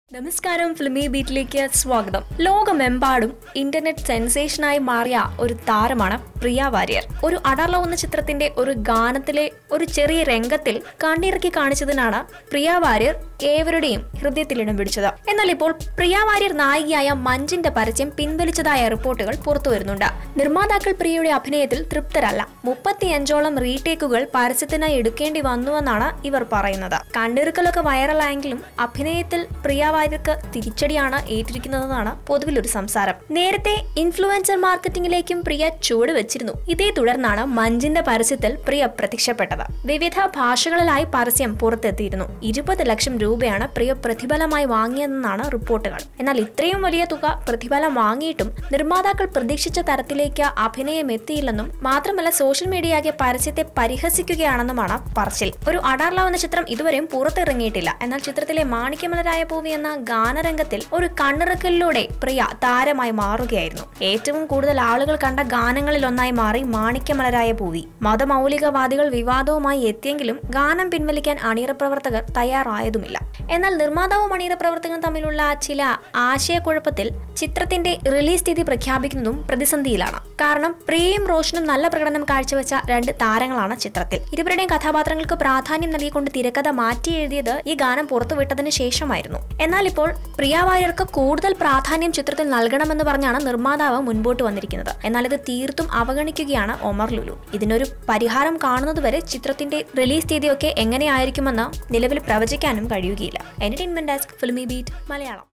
നമസ്കാരം ഫിലിമി ബീറ്റിലേക്ക് സ്വാഗതം ലോകമെമ്പാടും ഇന്റർനെറ്റ് സെൻസേഷനായി മാറിയ ഒരു താരമാണ് പ്രിയ വാര്യർ ഒരു അടർലോ എന്ന ചിത്രത്തിന്റെ ഒരു ഗാനത്തിലെ ഒരു ചെറിയ രംഗത്തിൽ കണ്ണിറക്കി കാണിച്ചതിനാണ് പ്രിയ വാര്യർ ഏവരുടെയും ഹൃദയത്തിൽ ഇടം പിടിച്ചത് എന്നാൽ ഇപ്പോൾ പ്രിയ വാര്യർ നായികയായ മഞ്ജിന്റെ പരസ്യം പിൻവലിച്ചതായ റിപ്പോർട്ടുകൾ പുറത്തു വരുന്നുണ്ട് നിർമ്മാതാക്കൾ പ്രിയയുടെ അഭിനയത്തിൽ തൃപ്തരല്ല മുപ്പത്തിയഞ്ചോളം റീടേക്കുകൾ പരസ്യത്തിനായി എടുക്കേണ്ടി വന്നുവെന്നാണ് ഇവർ പറയുന്നത് കണ്ടിറുക്കലൊക്കെ വൈറലായെങ്കിലും അഭിനയത്തിൽ പ്രിയ വാര്യർക്ക് തിരിച്ചടിയാണ് ഏറ്റിരിക്കുന്നതെന്നാണ് പൊതുവിലൊരു സംസാരം നേരത്തെ ഇൻഫ്ലുവൻസർ മാർക്കറ്റിംഗിലേക്കും പ്രിയ ചുവട് വെച്ചിരുന്നു ഇതേ തുടർന്നാണ് മഞ്ജിന്റെ പരസ്യത്തിൽ പ്രിയ പ്രത്യക്ഷപ്പെട്ടത് വിവിധ ഭാഷകളിലായി പരസ്യം പുറത്തെത്തിയിരുന്നു ഇരുപത് ലക്ഷം രൂപയാണ് പ്രിയ പ്രതിഫലമായി വാങ്ങിയതെന്നാണ് റിപ്പോർട്ടുകൾ എന്നാൽ ഇത്രയും വലിയ തുക പ്രതിഫലം വാങ്ങിയിട്ടും നിർമ്മാതാക്കൾ പ്രതീക്ഷിച്ച തരത്തിലേക്ക് അഭിനയം എത്തിയില്ലെന്നും മാത്രമല്ല സോഷ്യൽ മീഡിയയാകെ പരസ്യത്തെ പരിഹസിക്കുകയാണെന്നുമാണ് പറച്ചിൽ ഒരു അടാർലാവ് എന്ന ചിത്രം ഇതുവരെയും പുറത്തിറങ്ങിയിട്ടില്ല എന്നാൽ ചിത്രത്തിലെ മാണിക്യമലരായ പൂവി എന്ന ഗാനരംഗത്തിൽ ഒരു കണ്ണിറക്കലിലൂടെ പ്രിയ താരമായി മാറുകയായിരുന്നു ഏറ്റവും കൂടുതൽ ആളുകൾ കണ്ട ഗാനങ്ങളിൽ ഒന്നായി മാറി മാണിക്യമലരായ പൂവി മതമൗലികവാദികൾ വിവാദവുമായി എത്തിയെങ്കിലും ഗാനം പിൻവലിക്കാൻ അണിയറ പ്രവർത്തകർ തയ്യാറായതുമില്ല എന്നാൽ നിർമ്മാതാവും അണിയറ പ്രവർത്തകരും തമ്മിലുള്ള ചില ആശയക്കുഴപ്പത്തിൽ ചിത്രത്തിന്റെ റിലീസ് തീയതി പ്രഖ്യാപിക്കുന്നതും പ്രതിസന്ധിയിലാണ് കാരണം പ്രിയയും റോഷനും നല്ല പ്രകടനം കാഴ്ചവെച്ച രണ്ട് താരങ്ങളാണ് ചിത്രത്തിൽ ഇരുവരുടെയും കഥാപാത്രങ്ങൾക്ക് പ്രാധാന്യം നൽകിക്കൊണ്ട് തിരക്കഥ മാറ്റി എഴുതിയത് ഈ ഗാനം പുറത്തുവിട്ടതിന് ശേഷമായിരുന്നു എന്നാൽ ഇപ്പോൾ പ്രിയ വാര്യർക്ക് കൂടുതൽ പ്രാധാന്യം ചിത്രത്തിൽ നൽകണമെന്ന് പറഞ്ഞാണ് നിർമ്മാതാവ് മുൻപോട്ട് വന്നിരിക്കുന്നത് എന്നാൽ ഇത് തീർത്തും അവഗണിക്കുകയാണ് ഒമർ ലുലു ഇതിനൊരു പരിഹാരം കാണുന്നതുവരെ ചിത്രത്തിന്റെ റിലീസ് തീയതിയൊക്കെ എങ്ങനെയായിരിക്കുമെന്ന് നിലവിൽ പ്രവചിക്കാനും കഴിയുകയില്ല entertainment desk Filmibeat Malayalam